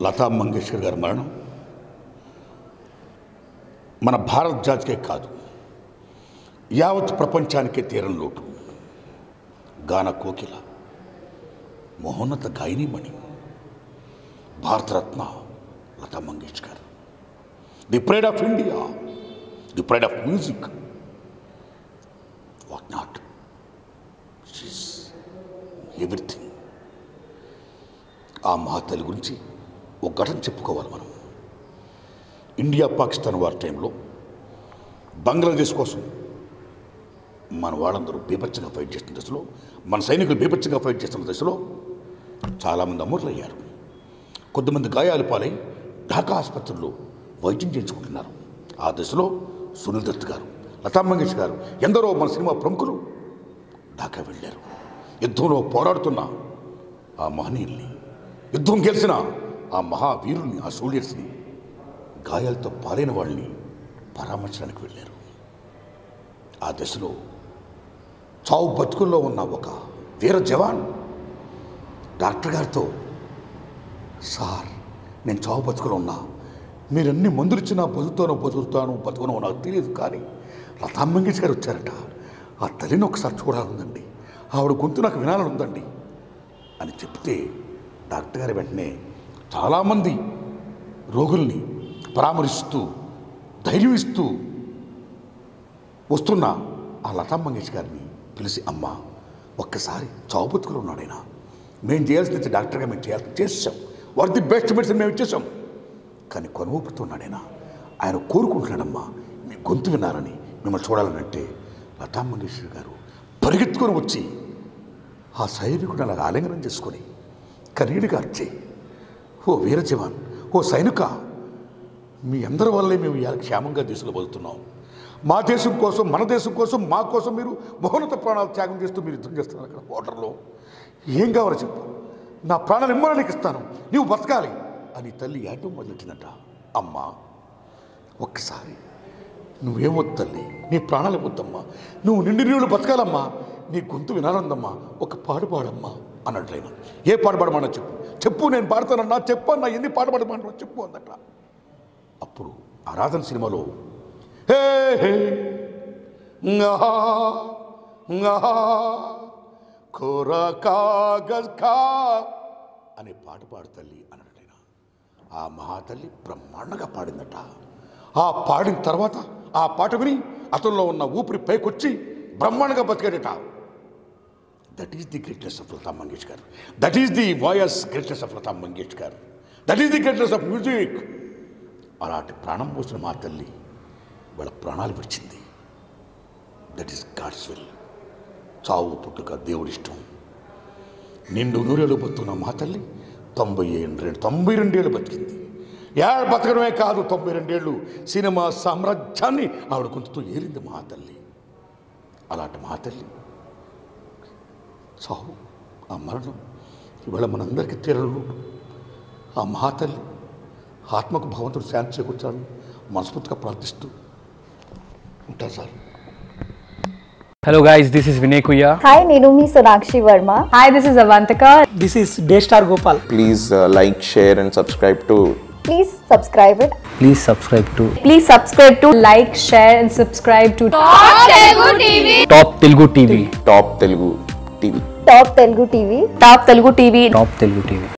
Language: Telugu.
లతా మంగేష్కర్ గారి మరణం మన భారత జాతికే కాదు యావత్ ప్రపంచానికే తీరం లోటు గాన కోకిల మహోన్నత గాయనీమణి Bharat Ratna Lata Mangeshkar the pride of India the pride of music what not everything ఆ మహాతల్లి గురించి ఒక ఘటన చెప్పుకోవాలి మనం ఇండియా పాకిస్తాన్ వార్ టైంలో బంగ్లాదేశ్ కోసం మన వాళ్ళందరూ బీభత్సంగా ఫైట్ చేస్తున్న దశలో మన సైనికులు బీభత్సంగా ఫైట్ చేస్తున్న దశలో చాలామంది అమరులయ్యారు కొద్దిమంది గాయాలు పాలై ఢాకా ఆసుపత్రుల్లో వైద్యం చేయించుకుంటున్నారు ఆ దశలో సునీల్ దత్ గారు లతా మంగేష్ గారు ఎందరో మన సినిమా ప్రముఖులు ఢాకా వెళ్ళారు యుద్ధంలో పోరాడుతున్న ఆ మహనీయుల్ని యుద్ధం గెలిచిన ఆ మహావీరుల్ని ఆ సోల్జర్స్ని గాయాలతో పాలైన వాళ్ళని పరామర్శడానికి వెళ్ళారు ఆ దశలో చావు బతుకుల్లో ఉన్న ఒక వీర జవాన్ డాక్టర్ గారితో సార్ నేను చావు బతుకులో ఉన్నా మీరు ఎన్ని మందులు ఇచ్చినా బతుకుతానో బతుకుతానో బతుకునో నాకు తెలియదు కానీ లతా మంగేష్ గారు వచ్చారట ఆ తల్లిని ఒకసారి చూడాలందండి ఆవిడ గొంతు నాకు వినాలని ఉందండి అని చెప్తే డాక్టర్ గారు వెంటనే చాలామంది రోగుల్ని పరామర్శిస్తూ ధైర్యం ఇస్తూ వస్తున్న ఆ లతా మంగేష్ గారిని పిలిచి అమ్మ ఒక్కసారి చావు బతుకులు ఉన్నాడైనా మేము చేయాల్సింది డాక్టర్గా మేము చేయాల్సి చేసాం వాట్ ది బెస్ట్ మెడిసిన్ మేము ఇచ్చేసాం కానీ కొనుగోపుతున్నాడైనా ఆయన కోరుకుంటున్నాడమ్మా మీ గొంతు వినాలని మిమ్మల్ని చూడాలని అంటే లతా మంగేశ్వర్ గారు పరిగెత్తుకొని వచ్చి ఆ సైనికుడు అలా ఆలింగనం చేసుకొని కన్నీడిగా అర్చి ఓ వీర జవాన్ ఓ సైనిక మీ అందరి వల్లే మేము ఇవాళ క్షేమంగా దేశంలో బతుకుతున్నాం మా దేశం కోసం మన దేశం కోసం మా కోసం మీరు మహోన్నత ప్రాణాలు త్యాగం చేస్తూ మీరు యుద్ధం చేస్తున్నారు అక్కడ బోర్డర్లో ఏం కావాలో చెప్పు నా ప్రాణాలు ఇమ్మని నీకు ఇస్తాను నీవు బతకాలి అని తల్లి ఏటం మొదలెట్టిందట అమ్మా ఒక్కసారి నువ్వేమొద్దు తల్లి నీ ప్రాణాలు వద్దమ్మా నువ్వు నిండి నీళ్ళు బతకాలమ్మా నీ గొంతు వినాలందమ్మా ఒక పాడు పాడమ్మా అన్నట్టు ఆయన ఏ పాట పాడమన్నా చెప్పు చెప్పు నేను పాడతానన్నా చెప్పు అన్నా ఎన్ని పాట పాడమన్నా చెప్పు అందట అప్పుడు ఆరాధన సినిమాలో హే హే ngah ngah కోరా కాగజ్ కా అనే పాట పాడు తల్లి అన్నాడు ఆయన ఆ మహాతల్లి బ్రహ్మాండంగా పాడిందట ఆ పాడిన తర్వాత ఆ పాట విని అతనిలో ఉన్న ఊపిరి పైకొచ్చి బ్రహ్మాండంగా బతికాడట that is the greatness of Lata Mangeshkar that is the voice greatness of Lata Mangeshkar that is the greatness of music అలాంటి ప్రాణం పోసిన మా తల్లి వాళ్ళ ప్రాణాలు విడిచింది దట్ ఈస్ గాడ్స్ విల్ చావు పుట్టుక దేవుడిష్టం నిండు నూరేళ్ళు బతుకున్న మా తల్లి తొంభై ఏడు రెండు తొంభై రెండేళ్ళు బతికింది ఏడు బతకడమే కాదు తొంభై రెండేళ్ళు సినిమా సామ్రాజ్యాన్ని ఆవిడ గొంతుతో ఏలింది మా తల్లి అలాంటి మా తల్లి చావు ఆ మరణం ఇవాళ మనందరికీ తీరలు ఆ మహాతల్లి ఆత్మకు భగవంతుడు శాంతి చేకూర్చాలని మనస్ఫూర్తిగా ప్రార్థిస్తూ ఉంటారు sir Hello guys, this is Vinay Kuya. Hi, Nirumi Sonakshi Verma. Hi, this is Avantika. This is Daystar Gopal. please uh, like, share, and subscribe to Please subscribe it. Please subscribe to Please subscribe to like, share, and subscribe to Top Telugu TV. Top Telugu TV. Top Telugu TV. Top Telugu TV. Top Telugu TV.